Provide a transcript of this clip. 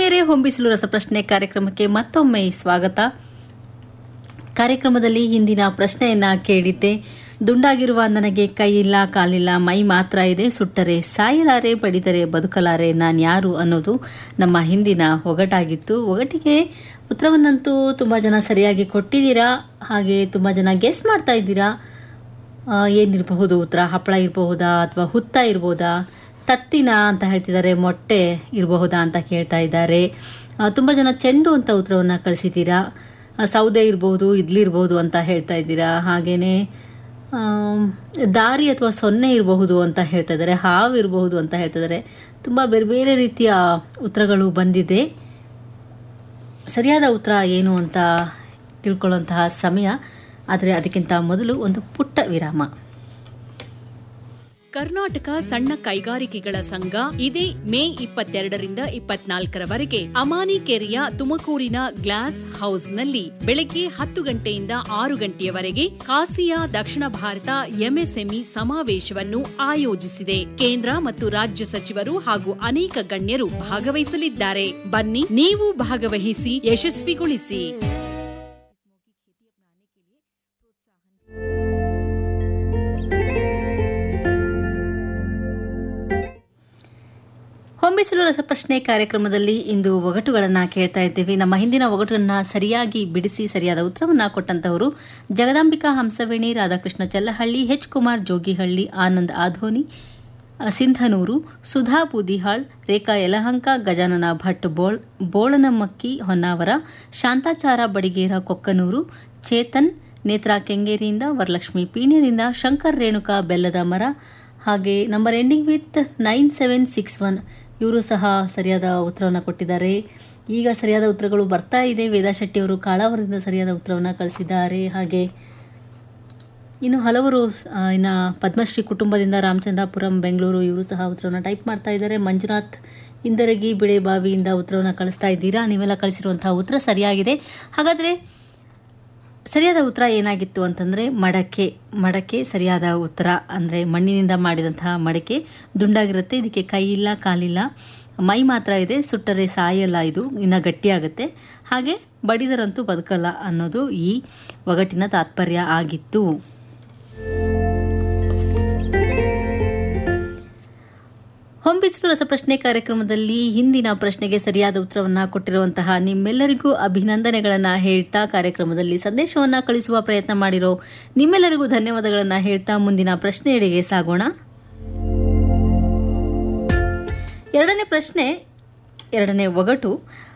ಆತ್ಮೀಯರೇ ಹೊಂಬಿಸಲು ರಸಪ್ರಶ್ನೆ ಕಾರ್ಯಕ್ರಮಕ್ಕೆ ಮತ್ತೊಮ್ಮೆ ಸ್ವಾಗತ ಕಾರ್ಯಕ್ರಮದಲ್ಲಿ ಹಿಂದಿನ ಪ್ರಶ್ನೆಯನ್ನ ಕೇಳಿದ್ದೆ ದುಂಡಾಗಿರುವ ನನಗೆ ಕೈ ಇಲ್ಲ ಕಾಲಿಲ್ಲ ಮೈ ಮಾತ್ರ ಇದೆ ಸುಟ್ಟರೆ ಸಾಯಲಾರೆ ಬಡಿದರೆ ಬದುಕಲಾರೆ ನಾನ್ಯಾರು ಅನ್ನೋದು ನಮ್ಮ ಹಿಂದಿನ ಒಗಟಾಗಿತ್ತು ಒಗಟಿಗೆ ಉತ್ತರವನ್ನಂತೂ ತುಂಬ ಜನ ಸರಿಯಾಗಿ ಕೊಟ್ಟಿದ್ದೀರಾ ಹಾಗೆ ತುಂಬ ಜನ ಗೆಸ್ ಮಾಡ್ತಾ ಇದ್ದೀರಾ ಆ, ಏನಿರಬಹುದು ಉತ್ತರ ಹಪ್ಪಳ ಇರಬಹುದಾ ಅಥವಾ ಹುತ್ತ ಇರ್ಬೋದಾ ತತ್ತಿನ ಅಂತ ಹೇಳ್ತಿದ್ದಾರೆ ಮೊಟ್ಟೆ ಇರಬಹುದಾ ಅಂತ ಕೇಳ್ತಾ ಇದ್ದಾರೆ ಆ, ತುಂಬ ಜನ ಚೆಂಡು ಅಂತ ಉತ್ತರವನ್ನು ಕಳಿಸಿದ್ದೀರಾ ಆ, ಸೌದೆ ಇರಬಹುದು ಇಡ್ಲಿ ಇರಬಹುದು ಅಂತ ಹೇಳ್ತಾ ಇದ್ದೀರಾ ಹಾಗೇನೆ ಆಮ್, ದಾರಿ ಅಥವಾ ಸೊನ್ನೆ ಇರಬಹುದು ಅಂತ ಹೇಳ್ತಾ ಇದ್ದಾರೆ ಹಾವು ಇರಬಹುದು ಅಂತ ಹೇಳ್ತಾ ಇದ್ದಾರೆ ತುಂಬ ಬೇರೆ ಬೇರೆ ರೀತಿಯ ಉತ್ತರಗಳು ಬಂದಿದೆ ಸರಿಯಾದ ಉತ್ತರ ಏನು ಅಂತ ತಿಳ್ಕೊಳ್ಳುವಂತಹ ಸಮಯ ಆದರೆ ಅದಕ್ಕಿಂತ ಮೊದಲು ಒಂದು ಪುಟ್ಟ ವಿರಾಮ ಕರ್ನಾಟಕ ಸಣ್ಣ ಕೈಗಾರಿಕೆಗಳ ಸಂಘ ಇದೇ ಮೇ ಇಪ್ಪತ್ತೆರಡರಿಂದ ಇಪ್ಪತ್ನಾಲ್ಕರವರೆಗೆ ಅಮಾನಿಕೆರೆಯ ತುಮಕೂರಿನ ಗ್ಲಾಸ್ ಹೌಸ್ನಲ್ಲಿ ಬೆಳಗ್ಗೆ ಹತ್ತು ಗಂಟೆಯಿಂದ ಆರು ಗಂಟೆಯವರೆಗೆ ಕಾಸಿಯಾ ದಕ್ಷಿಣ ಭಾರತ ಎಂಎಸ್ಎಂಇ ಸಮಾವೇಶವನ್ನು ಆಯೋಜಿಸಿದೆ ಕೇಂದ್ರ ಮತ್ತು ರಾಜ್ಯ ಸಚಿವರು ಹಾಗೂ ಅನೇಕ ಗಣ್ಯರು ಭಾಗವಹಿಸಲಿದ್ದಾರೆ ಬನ್ನಿ ನೀವು ಭಾಗವಹಿಸಿ ಯಶಸ್ವಿಗೊಳಿಸಿ ಹೊಂಬಿಸಲು ರಸಪ್ರಶ್ನೆ ಕಾರ್ಯಕ್ರಮದಲ್ಲಿ ಇಂದು ಒಗಟುಗಳನ್ನು ಕೇಳ್ತಾ ಇದ್ದೇವೆ ನಮ್ಮ ಹಿಂದಿನ ಒಗಟನ್ನ ಸರಿಯಾಗಿ ಬಿಡಿಸಿ ಸರಿಯಾದ ಉತ್ತರವನ್ನ ಕೊಟ್ಟಂತವರು ಜಗದಾಂಬಿಕಾ ಹಂಸವೇಣಿ ರಾಧಾಕೃಷ್ಣ ಚಲ್ಲಹಳ್ಳಿ ಎಚ್ ಕುಮಾರ್ ಜೋಗಿಹಳ್ಳಿ ಆನಂದ್ ಆಧೋನಿ ಅ, ಸಿಂಧನೂರು ಸುಧಾ ಬೂದಿಹಾಳ್ ರೇಖಾ ಯಲಹಂಕ ಗಜಾನನ ಭಟ್ ಬೋಳ್ ಬೋಳನಮಕ್ಕಿ ಹೊನ್ನಾವರ ಶಾಂತಾಚಾರ ಬಡಿಗೇರ ಕೊಕ್ಕನೂರು ಚೇತನ್ ನೇತ್ರಾ ಕೆಂಗೇರಿಯಿಂದ ವರಲಕ್ಷ್ಮಿ ಪೀಣ್ಯದಿಂದ ಶಂಕರ್ ರೇಣುಕಾ ಬೆಲ್ಲದ ಮರ ಹಾಗೆ number ending with nine seven six one ಇವರು ಸಹ ಸರಿಯಾದ ಉತ್ತರವನ್ನು ಕೊಟ್ಟಿದ್ದಾರೆ ಈಗ ಸರಿಯಾದ ಉತ್ತರಗಳು ಬರ್ತಾ ಇದೆ ವೇದಾ ಶೆಟ್ಟಿ ಅವರು ಕಾಳಾವರದಿಂದ ಸರಿಯಾದ ಉತ್ತರವನ್ನು ಕಳಿಸಿದ್ದಾರೆ ಹಾಗೆ ಇನ್ನು ಹಲವರು ಆ, ಇನ್ನು ಪದ್ಮಶ್ರೀ ಕುಟುಂಬದಿಂದ ರಾಮಚಂದ್ರಾಪುರಂ ಬೆಂಗಳೂರು ಇವರು ಸಹ ಉತ್ತರವನ್ನು ಟೈಪ್ ಮಾಡ್ತಾ ಇದ್ದಾರೆ ಮಂಜುನಾಥ್ ಇಂದರಗಿ ಬಿಳೆಬಾವಿಯಿಂದ ಉತ್ತರವನ್ನು ಕಳಿಸ್ತಾ ಇದ್ದೀರಾ ನೀವೆಲ್ಲ ಕಳಿಸಿರುವಂತಹ ಉತ್ತರ ಸರಿಯಾಗಿದೆ ಹಾಗಾದರೆ ಸರಿಯಾದ ಉತ್ತರ ಏನಾಗಿತ್ತು ಅಂತಂದರೆ ಮಡಕೆ ಮಡಕೆ ಸರಿಯಾದ ಉತ್ತರ ಅಂದರೆ ಮಣ್ಣಿನಿಂದ ಮಾಡಿದಂತಹ ಮಡಕೆ ದುಂಡಾಗಿರುತ್ತೆ ಇದಕ್ಕೆ ಕೈ ಇಲ್ಲ ಕಾಲಿಲ್ಲ ಮೈ ಮಾತ್ರ ಇದೆ ಸುಟ್ಟರೆ ಸಾಯಲ್ಲ ಇದು ಇನ್ನು ಗಟ್ಟಿಯಾಗುತ್ತೆ ಹಾಗೆ ಬಡಿದರಂತೂ ಬದುಕಲ್ಲ ಅನ್ನೋದು ಈ ಒಗಟಿನ ತಾತ್ಪರ್ಯ ಆಗಿತ್ತು ಹೊಂಬಿಸಿಲು ರಸಪ್ರಶ್ನೆ ಕಾರ್ಯಕ್ರಮದಲ್ಲಿ ಹಿಂದಿನ ಪ್ರಶ್ನೆಗೆ ಸರಿಯಾದ ಉತ್ತರವನ್ನ ಕೊಟ್ಟಿರುವಂತಹ ನಿಮ್ಮೆಲ್ಲರಿಗೂ ಅಭಿನಂದನೆಗಳನ್ನ ಹೇಳ್ತಾ ಕಾರ್ಯಕ್ರಮದಲ್ಲಿ ಸಂದೇಶವನ್ನ ಕಳಿಸುವ ಪ್ರಯತ್ನ ಮಾಡಿರೋ ನಿಮ್ಮೆಲ್ಲರಿಗೂ ಧನ್ಯವಾದಗಳನ್ನ ಹೇಳ್ತಾ ಮುಂದಿನ ಪ್ರಶ್ನೆಯೆಡೆಗೆ ಸಾಗೋಣ ಎರಡನೇ ಪ್ರಶ್ನೆ ಎರಡನೇ ಒಗಟು